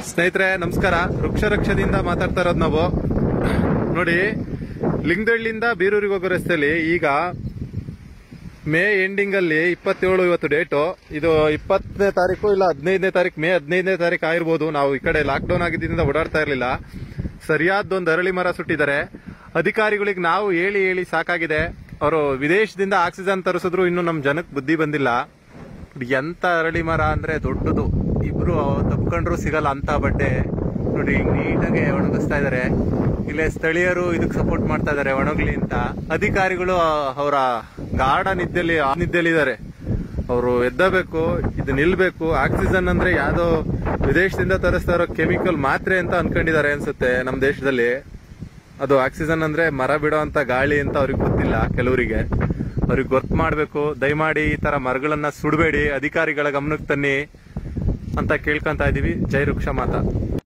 ಸ್ನೇಹಿತರೆ ನಮಸ್ಕಾರ ವೃಕ್ಷ ರಕ್ಷದಿಂದ ಮಾತಾಡ್ತಾ ಇರೋದು ನಾವು ನೋಡಿ ಲಿಂಗದಳ್ಳಿಯಿಂದ ಬೀರೂರಿಗೆ ಹೋಗೋ ರಸ್ತೆಯಲ್ಲಿ ಈಗ ಮೇ ಎಂಡಿಂಗ್ ಅಲ್ಲಿ ಇಪ್ಪತ್ತೇಳು ಇವತ್ತು ಡೇಟು ಇದು ಇಪ್ಪತ್ತನೇ ತಾರೀಕು ಇಲ್ಲ ಹದಿನೈದನೇ ತಾರೀಕು ಮೇ ಹದಿನೈದನೇ ತಾರೀಕು ಆಗಿರ್ಬೋದು ನಾವು ಈ ಕಡೆ ಲಾಕ್ಡೌನ್ ಆಗಿದ್ದರಿಂದ ಓಡಾಡ್ತಾ ಇರಲಿಲ್ಲ ಸರಿಯಾದೊಂದು ಅರಳಿ ಮರ ಸುಟ್ಟಿದ್ದಾರೆ ಅಧಿಕಾರಿಗಳಿಗೆ ನಾವು ಹೇಳಿ ಹೇಳಿ ಸಾಕಾಗಿದೆ ಅವರು ವಿದೇಶದಿಂದ ಆಕ್ಸಿಜನ್ ತರಿಸಿದ್ರು ಇನ್ನು ನಮ್ಮ ಜನಕ್ಕೆ ಬುದ್ಧಿ ಬಂದಿಲ್ಲ ಎಂತ ಅರಳಿ ಮರ ಅಂದ್ರೆ ದೊಡ್ಡದು ಇಬ್ರು ತಪ್ಕೊಂಡ್ರು ಸಿಗಲ್ಲ ಅಂತ ಬಡ್ಡೆ ನೋಡಿ ಹಿಂಗ್ ನೀಟಾಗಿ ಒಣಗಿಸ್ತಾ ಇದಾರೆ ಇಲ್ಲೇ ಸ್ಥಳೀಯರು ಇದಕ್ಕೆ ಸಪೋರ್ಟ್ ಮಾಡ್ತಾ ಇದಾರೆ ಒಣಗ್ಲಿ ಅಂತ ಅಧಿಕಾರಿಗಳು ಅವರ ಗಾಢ ನಿದ್ದೆಲಿ ಆ ನಿದ್ದೆಲಿದ್ದಾರೆ ಅವರು ಎದ್ದಬೇಕು ಇದು ನಿಲ್ಬೇಕು ಆಕ್ಸಿಜನ್ ಅಂದ್ರೆ ಯಾವ್ದೋ ವಿದೇಶದಿಂದ ತರಿಸ್ತಾ ಇರೋ ಕೆಮಿಕಲ್ ಮಾತ್ರೆ ಅಂತ ಅನ್ಕೊಂಡಿದ್ದಾರೆ ಅನ್ಸುತ್ತೆ ನಮ್ಮ ದೇಶದಲ್ಲಿ ಅದು ಆಕ್ಸಿಜನ್ ಅಂದ್ರೆ ಮರ ಬಿಡೋ ಅಂತ ಗಾಳಿ ಅಂತ ಅವ್ರಿಗೆ ಗೊತ್ತಿಲ್ಲ ಕೆಲವರಿಗೆ ಅವ್ರಿಗೆ ಗೊತ್ತು ಮಾಡಬೇಕು ದಯಮಾಡಿ ಈ ತರ ಮರಗಳನ್ನ ಸುಡಬೇಡಿ ಅಧಿಕಾರಿಗಳ ಗಮನಕ್ಕೆ ತನ್ನಿ ಅಂತ ಕೇಳ್ಕೊಂತ ಇದೀವಿ ಜೈ ವೃಕ್ಷ ಮಾತಾ